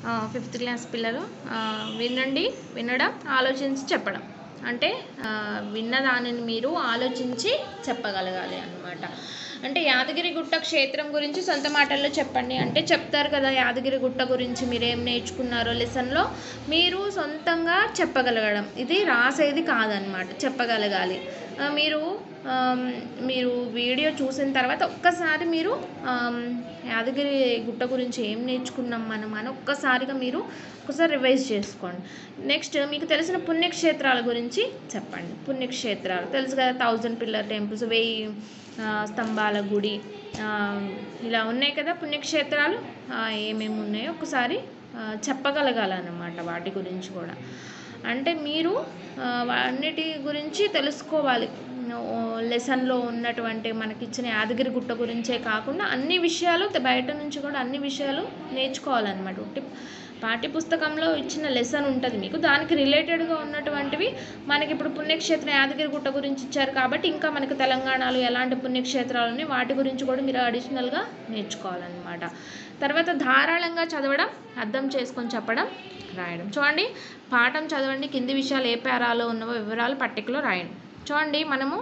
Fifth class పిల్లలు ఆ, వినండి వినడం ఆలోచించి చెప్పడం అంటే ఆ, విన్న దానిని మీరు ఆలోచించి చెప్పగలగాలి అన్నమాట అంటే యాదగిరి గుట్ట క్షేత్రం గురించి సొంత మాటల్లో చెప్పండి అంటే చెప్తారు కదా యాదగిరి గుట్ట గురించి మీరు ఏం నేర్చుకున్నారో లెసన్లో మీరు సొంతంగా చెప్పగలగడం ఇది రాసేది కాదనమాట చెప్పగలగాలి ఆ, మీరు ఆమ్, మీరు వీడియో చూసిన తర్వాత ఒక్కసారి మీరు ఆమ్, యాదగిరి గుట్ట గురించి ఏం నేర్చుకున్నాం మనం అని ఒక్కసారిగా మీరు ఒకసారి రివైజ్ చేసుకోండి నెక్స్ట్ మీకు తెలిసిన పుణ్యక్షేత్రాల గురించి చెప్పండి పుణ్యక్షేత్రాలు తెలుసు కదా థౌజండ్ పిల్లర్ టెంపుల్స్ వెయ్యి ఆ, స్తంభాల గుడి ఆ, ఇలా ఉన్నాయి కదా పుణ్యక్షేత్రాలు ఆ, ఏమేమి ఉన్నాయో ఒకసారి ఆ, చెప్పగలగాలన్నమాట వాటి గురించి కూడా అంటే మీరు ఆ, అన్నిటి గురించి తెలుసుకోవాలి ఓ, లెసన్లో ఉన్నటువంటి మనకిచ్చిన యాదగిరి గుట్ట గురించే కాకుండా అన్ని విషయాలు త- బయట నుంచి కూడా అన్ని విషయాలు నేర్చుకోవాలన్నమాట ఉట్టి పాఠ్యపుస్తకంలో ఇచ్చిన లెసన్ ఉంటుంది మీకు దానికి రిలేటెడ్గా ఉన్నటువంటివి మనకి ఇప్పుడు పుణ్యక్షేత్రం యాదగిరి గుట్ట గురించి ఇచ్చారు కాబట్టి ఇంకా మనకి తెలంగాణలో ఎలాంటి పుణ్యక్షేత్రాలు ఉన్నాయి వాటి గురించి కూడా మీరు అడిషనల్గా నేర్చుకోవాలన్నమాట తర్వాత ధారాళంగా చదవడం అర్థం చేసుకొని చెప్పడం రాయడం చూడండి పాఠం చదవండి కింది విషయాలు ఏ పేరాలో ఉన్నవో వివరాలు పట్టికలో రాయండి చూడండి మనము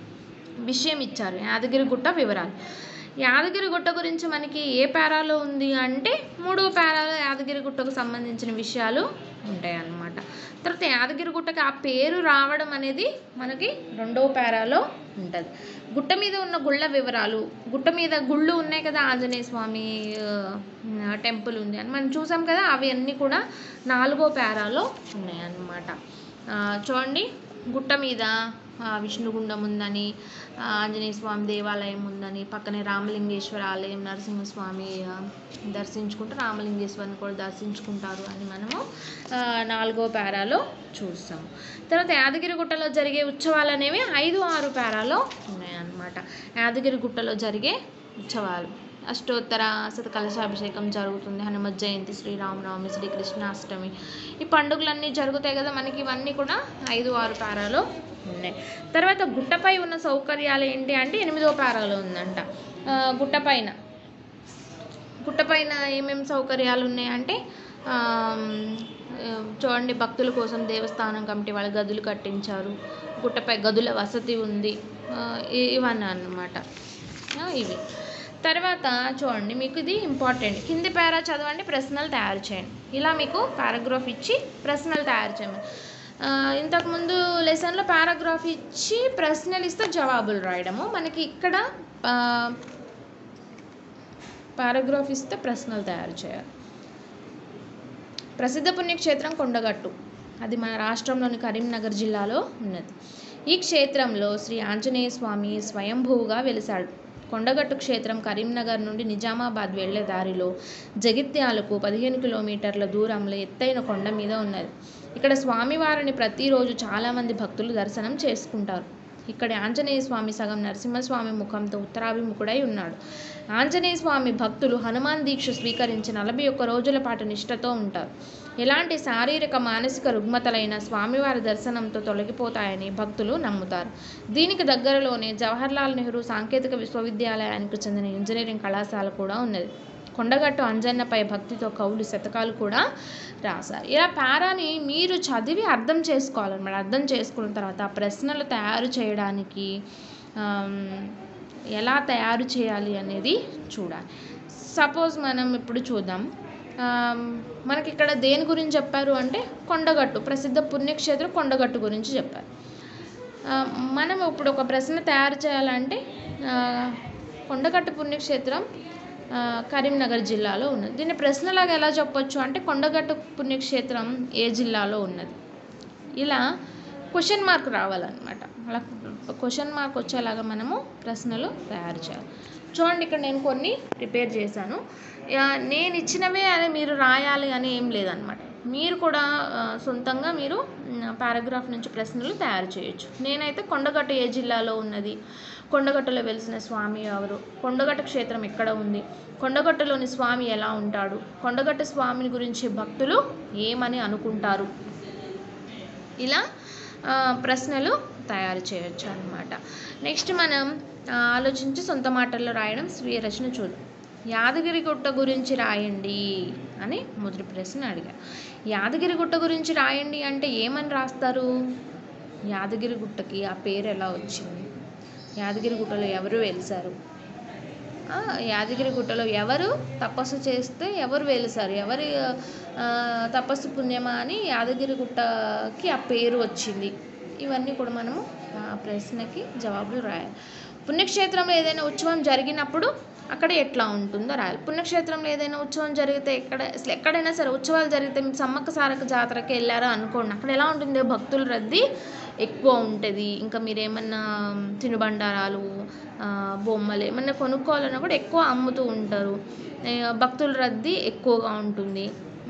విషయం ఇచ్చారు యాదగిరి గుట్ట వివరాలు యాదగిరి గుట్ట గురించి మనకి ఏ పేరాలో ఉంది అంటే మూడో పేరాలో యాదగిరి గుట్టకు సంబంధించిన విషయాలు ఉంటాయి అన్నమాట తర్వాత యాదగిరి గుట్టకి ఆ పేరు రావడం అనేది మనకి రెండో పేరాలో ఉంటుంది గుట్ట మీద ఉన్న గుళ్ళ వివరాలు గుట్ట మీద గుళ్ళు ఉన్నాయి కదా ఆంజనేయ స్వామి ఆ, టెంపుల్ ఉంది అని మనం చూసాం కదా అవి అన్నీ కూడా నాలుగో పేరాలో ఉన్నాయి అన్నమాట ఆ, చూడండి గుట్ట మీద ఆ, విష్ణుగుండం ఉందని ఆ, ఆంజనేయ స్వామి దేవాలయం ఉందని పక్కనే రామలింగేశ్వర ఆలయం నరసింహస్వామి ఆ, దర్శించుకుంటూ రామలింగేశ్వరిని కూడా దర్శించుకుంటారు అని మనము ఆ, నాలుగో పేరాలో చూస్తాము తర్వాత యాదగిరి గుట్టలో జరిగే ఉత్సవాలు అనేవి ఐదు ఆరు పేరాలో ఉన్నాయన్నమాట యాదగిరి గుట్టలో జరిగే ఉత్సవాలు అష్టోత్తర శత కలశాభిషేకం జరుగుతుంది హనుమత్ జయంతి శ్రీరామనవమి శ్రీకృష్ణాష్టమి ఈ పండుగలన్నీ జరుగుతాయి కదా మనకి ఇవన్నీ కూడా ఐదు ఆరు పారాలో ఉన్నాయి తర్వాత గుట్టపై ఉన్న సౌకర్యాలు ఏంటి అంటే ఎనిమిదో పారాలో ఉందంట ఆ, గుట్టపైన గుట్టపైన ఏమేమి సౌకర్యాలు ఉన్నాయంటే ఆమ్, ఆ, చూడండి భక్తుల కోసం దేవస్థానం కమిటీ వాళ్ళు గదులు కట్టించారు గుట్టపై గదుల వసతి ఉంది ఆ, ఇ- ఇవన్నీ అన్నమాట ఆ, ఇవి తర్వాత చూడండి మీకు ఇది ఇంపార్టెంట్ కింది పేరా చదవండి ప్రశ్నలు తయారు చేయండి ఇలా మీకు పారాగ్రాఫ్ ఇచ్చి ప్రశ్నలు తయారు చేయమని ఆ, ఇంతకుముందు లెసన్లో పారాగ్రాఫ్ ఇచ్చి ప్రశ్నలు ఇస్తే జవాబులు రాయడము మనకి ఇక్కడ ఆ, పారాగ్రాఫ్ ఇస్తే ప్రశ్నలు తయారు చేయాలి ప్రసిద్ధ పుణ్యక్షేత్రం కొండగట్టు అది మన రాష్ట్రంలోని కరీంనగర్ జిల్లాలో ఉన్నది ఈ క్షేత్రంలో శ్రీ ఆంజనేయ స్వామి స్వయంభూగా వెలిశాడు కొండగట్టు క్షేత్రం కరీంనగర్ నుండి నిజామాబాద్ వెళ్లే దారిలో జగిత్యాలకు పదిహేను కిలోమీటర్ల దూరంలో ఎత్తైన కొండ మీద ఉన్నది ఇక్కడ స్వామివారిని ప్రతిరోజు చాలామంది భక్తులు దర్శనం చేసుకుంటారు ఇక్కడ ఆంజనేయ స్వామి సగం నరసింహస్వామి ముఖంతో ఉత్తరాభిముఖుడై ఉన్నాడు ఆంజనేయ స్వామి భక్తులు హనుమాన్ దీక్ష స్వీకరించి నలభై ఒక్క రోజుల పాటు నిష్ఠతో ఉంటారు ఎలాంటి శారీరక మానసిక రుగ్మతలైన స్వామివారి దర్శనంతో తొలగిపోతాయని భక్తులు నమ్ముతారు దీనికి దగ్గరలోనే జవహర్లాల్ నెహ్రూ సాంకేతిక విశ్వవిద్యాలయానికి చెందిన ఇంజనీరింగ్ కళాశాల కూడా ఉన్నది కొండగట్టు అంజన్నపై భక్తితో కవులు శతకాలు కూడా రాశారు ఇలా పారాని మీరు చదివి అర్థం చేసుకోవాలన్నమాట అర్థం చేసుకున్న తర్వాత ఆ ప్రశ్నలు తయారు చేయడానికి ఆమ్, ఎలా తయారు చేయాలి అనేది చూడాలి సపోజ్ మనం ఇప్పుడు చూద్దాం ఆమ్, మనకి ఇక్కడ దేని గురించి చెప్పారు అంటే కొండగట్టు ప్రసిద్ధ పుణ్యక్షేత్రం కొండగట్టు గురించి చెప్పారు ఆ, మనం ఇప్పుడు ఒక ప్రశ్న తయారు చేయాలంటే ఆ, కొండగట్టు పుణ్యక్షేత్రం ఆ, కరీంనగర్ జిల్లాలో ఉన్నది దీన్ని ప్రశ్నలాగా ఎలా చెప్పొచ్చు అంటే కొండగట్టు పుణ్యక్షేత్రం ఏ జిల్లాలో ఉన్నది ఇలా క్వశ్చన్ మార్క్ రావాలన్నమాట అలా క్వశ్చన్ మార్క్ వచ్చేలాగా మనము ప్రశ్నలు తయారు చేయాలి చూడండి ఇక్కడ నేను కొన్ని ప్రిపేర్ చేశాను యా, నేను ఇచ్చినవే అని మీరు రాయాలి అని ఏం లేదనమాట మీరు కూడా ఆ, సొంతంగా మీరు పారాగ్రాఫ్ నుంచి ప్రశ్నలు తయారు చేయొచ్చు నేనైతే కొండగట్టు ఏ జిల్లాలో ఉన్నది కొండగట్టులో వెలిసిన స్వామి ఎవరు కొండగట్టు క్షేత్రం ఎక్కడ ఉంది కొండగట్టులోని స్వామి ఎలా ఉంటాడు కొండగట్టు స్వామిని గురించి భక్తులు ఏమని అనుకుంటారు ఇలా ఆ, ప్రశ్నలు తయారు చేయొచ్చు అన్నమాట నెక్స్ట్ మనం ఆ, ఆలోచించి సొంత మాటల్లో రాయడం స్వీయ రచన చూద్దాం యాదగిరిగుట్ట గురించి రాయండి అని మొదటి ప్రశ్న అడిగారు యాదగిరిగుట్ట గురించి రాయండి అంటే ఏమని రాస్తారు యాదగిరిగుట్టకి ఆ పేరు ఎలా వచ్చింది యాదగిరిగుట్టలో ఎవరు వెలిసారు ఆ, యాదగిరిగుట్టలో ఎవరు తపస్సు చేస్తే ఎవరు వెలిసారు ఎవరి ఆ, తపస్సు పుణ్యమా అని యాదగిరిగుట్టకి ఆ పేరు వచ్చింది ఇవన్నీ కూడా మనము ఆ ప్రశ్నకి జవాబులు రాయాలి పుణ్యక్షేత్రంలో ఏదైనా ఉత్సవం జరిగినప్పుడు అక్కడ ఎట్లా ఉంటుందో రాయాలి పుణ్యక్షేత్రంలో ఏదైనా ఉత్సవం జరిగితే ఎక్కడ అసలు ఎక్కడైనా సరే ఉత్సవాలు జరిగితే మీరు సమ్మక్క సారక్క జాతరకి వెళ్ళారా అనుకోండి అక్కడ ఎలా ఉంటుంది భక్తుల రద్దీ ఎక్కువ ఉంటుంది ఇంకా మీరు ఏమన్నా తినుబండారాలు ఆ, బొమ్మలు ఏమన్నా కొనుక్కోవాలన్నా కూడా ఎక్కువ అమ్ముతూ ఉంటారు ఆ, భక్తుల రద్దీ ఎక్కువగా ఉంటుంది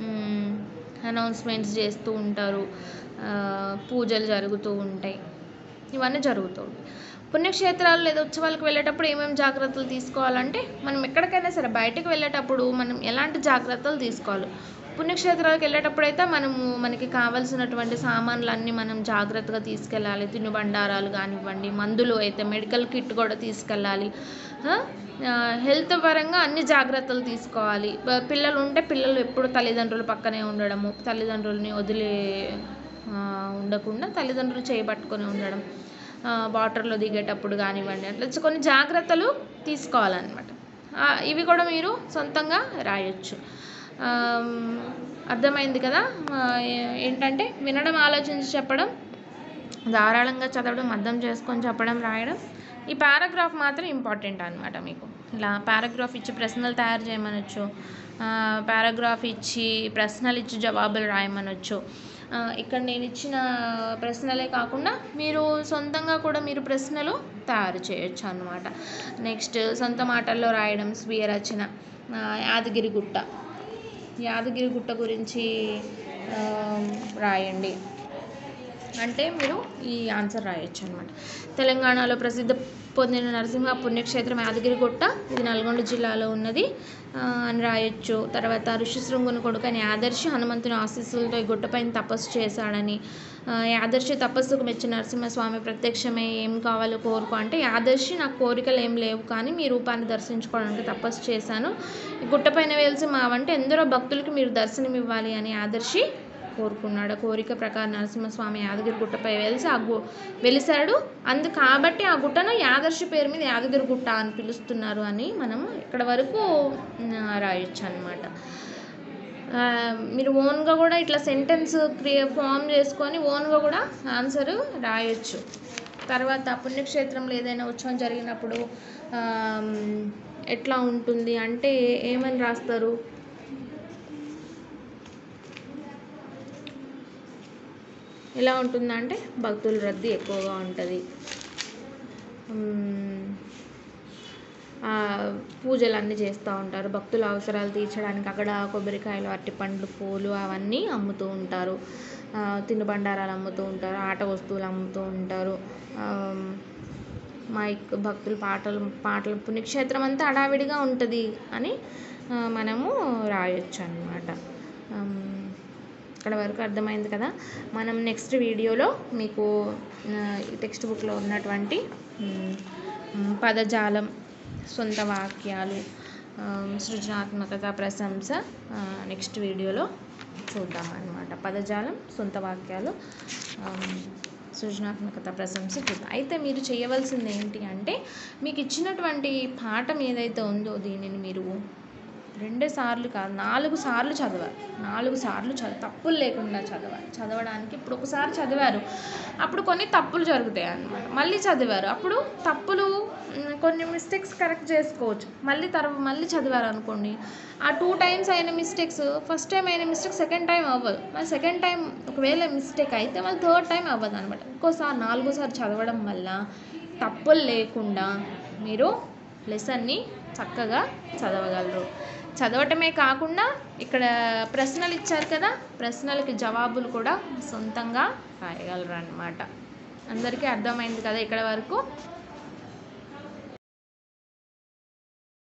అనౌన్స్మెంట్స్ చేస్తూ ఉంటారు ఆ, పూజలు జరుగుతూ ఉంటాయి ఇవన్నీ జరుగుతూ ఉంటాయి పుణ్యక్షేత్రాలు లేదా ఉత్సవాలకు వెళ్ళేటప్పుడు ఏమేమి జాగ్రత్తలు తీసుకోవాలంటే మనం ఎక్కడికైనా సరే బయటకు వెళ్ళేటప్పుడు మనం ఎలాంటి జాగ్రత్తలు తీసుకోవాలి పుణ్యక్షేత్రాలకు వెళ్ళేటప్పుడు అయితే మనము మనకి కావాల్సినటువంటి సామాన్లన్నీ మనం జాగ్రత్తగా తీసుకెళ్ళాలి తినుబండారాలు కానివ్వండి మందులు అయితే మెడికల్ కిట్ కూడా తీసుకెళ్ళాలి ఆ, ఆ, హెల్త్ పరంగా అన్ని జాగ్రత్తలు తీసుకోవాలి బ- పిల్లలు ఉంటే పిల్లలు ఎప్పుడు తల్లిదండ్రుల పక్కనే ఉండడము తల్లిదండ్రులని వదిలే ఆ, ఉండకుండా తల్లిదండ్రులు చేయబట్టుకొని ఉండడం ఆ, వాటర్లో దిగేటప్పుడు కానివ్వండి అట్లా చ- కొన్ని జాగ్రత్తలు తీసుకోవాలన్నమాట ఆ, ఇవి కూడా మీరు సొంతంగా రాయొచ్చు ఆమ్, అర్థమైంది కదా ఆ, ఏ- ఏంటంటే వినడం ఆలోచించి చెప్పడం ధారాళంగా చదవడం అర్థం చేసుకొని చెప్పడం రాయడం ఈ పారాగ్రాఫ్ మాత్రం ఇంపార్టెంట్ అనమాట మీకు ఇలా పారాగ్రాఫ్ ఇచ్చి ప్రశ్నలు తయారు చేయమనొచ్చు పారాగ్రాఫ్ ఇచ్చి ప్రశ్నలు ఇచ్చి జవాబులు రాయమనొచ్చు ఆ, ఇక్కడ నేను ఇచ్చిన ప్రశ్నలే కాకుండా మీరు సొంతంగా కూడా మీరు ప్రశ్నలు తయారు చేయొచ్చు అన్నమాట నెక్స్ట్ సొంత మాటల్లో రాయడం స్వీయ రచన ఆ, యాదగిరిగుట్ట యాదగిరిగుట్ట గురించి ఆ, రాయండి అంటే మీరు ఈ ఆన్సర్ రాయొచ్చు అనమాట తెలంగాణలో ప్రసిద్ధి పొందిన నరసింహ పుణ్యక్షేత్రం యాదగిరిగుట్ట ఇది నల్గొండ జిల్లాలో ఉన్నది ఆ, అని రాయొచ్చు తర్వాత ఋషిశృంగుని కొడుకు అని ఆదర్శి హనుమంతుని ఆశీస్సులతో ఈ గుట్టపైన తపస్సు చేశాడని ఆ, యాదర్శి తపస్సుకు మెచ్చిన నరసింహస్వామి ప్రత్యక్షమై ఏం కావాలో కోరుకో అంటే యాదర్శి నాకు కోరికలు ఏం లేవు కానీ మీ రూపాన్ని దర్శించుకోవడానికి తపస్సు చేశాను ఈ గుట్టపైన వేల్సి మా వంటి ఎందరో భక్తులకి మీరు దర్శనం ఇవ్వాలి అని ఆదర్శి కోరుకున్నాడు ఆ కోరిక ప్రకారం నరసింహస్వామి యాదగిరి గుట్టపై వెలిసి ఆ గు వెలిసాడు అందు కాబట్టి ఆ గుట్టను యాదర్శి పేరు మీద యాదగిరి గుట్ట అని పిలుస్తున్నారు అని మనం ఇక్కడ వరకు ఆ, రాయొచ్చు అనమాట మీరు ఓన్గా కూడా ఇట్లా సెంటెన్స్ క్రియ ఫామ్ చేసుకొని ఓన్గా కూడా ఆన్సర్ రాయొచ్చు తర్వాత పుణ్యక్షేత్రంలో ఏదైనా ఉత్సవం జరిగినప్పుడు ఆమ్, ఎట్లా ఉంటుంది అంటే ఏమని రాస్తారు ఎలా ఉంటుందంటే భక్తుల రద్దీ ఎక్కువగా ఉంటుంది మ్మ్. ఆ, పూజలు అన్నీ చేస్తూ ఉంటారు భక్తుల అవసరాలు తీర్చడానికి అక్కడ కొబ్బరికాయలు అరటిపండ్లు పూలు అవన్నీ అమ్ముతూ ఉంటారు ఆ, తినుబండారాలు అమ్ముతూ ఉంటారు ఆట వస్తువులు అమ్ముతూ ఉంటారు ఆమ్, మైక్ భక్తులు పాటలు పాటలు పుణ్యక్షేత్రం అంతా హడావిడిగా ఉంటుంది అని ఆ, మనము రాయొచ్చు అన్నమాట ఆమ్, ఇక్కడ వరకు అర్థమైంది కదా మనం నెక్స్ట్ వీడియోలో మీకు టెక్స్ట్ బుక్లో ఉన్నటువంటి మ్, మ్, పదజాలం సొంత వాక్యాలు ఆ, సృజనాత్మకత ప్రశంస నెక్స్ట్ వీడియోలో చూద్దాం అన్నమాట పదజాలం సొంత వాక్యాలు ఆ, సృజనాత్మకత ప్రశంస చూద్దాం అయితే మీరు చేయవలసింది ఏంటి అంటే మీకు ఇచ్చినటువంటి పాఠం ఏదైతే ఉందో దీనిని మీరు రెండే సార్లు కాదు నాలుగు సార్లు చదవాలి నాలుగు సార్లు చదువు తప్పులు లేకుండా చదవాలి చదవడానికి ఇప్పుడు ఒకసారి చదివారు అప్పుడు కొన్ని తప్పులు జరుగుతాయి అన్నమాట మళ్ళీ చదివారు అప్పుడు తప్పులు మ్, కొన్ని మిస్టేక్స్ కరెక్ట్ చేసుకోవచ్చు మళ్ళీ తర్వా మళ్ళీ చదివారు అనుకోండి ఆ టూ టైమ్స్ అయిన మిస్టేక్స్ ఫస్ట్ టైం అయిన మిస్టేక్ సెకండ్ టైం అవ్వదు మరి సెకండ్ టైం ఒకవేళ మిస్టేక్ అయితే మళ్ళీ థర్డ్ టైం అవ్వదు అనమాట ఇంకోసారి నాలుగోసారి చదవడం వల్ల తప్పులు లేకుండా మీరు లెసన్ని చక్కగా చదవగలరు చదవటమే కాకుండా ఇక్కడ ప్రశ్నలు ఇచ్చారు కదా ప్రశ్నలకి జవాబులు కూడా సొంతంగా రాయగలరు అన్నమాట అందరికీ అర్థమైంది కదా ఇక్కడ వరకు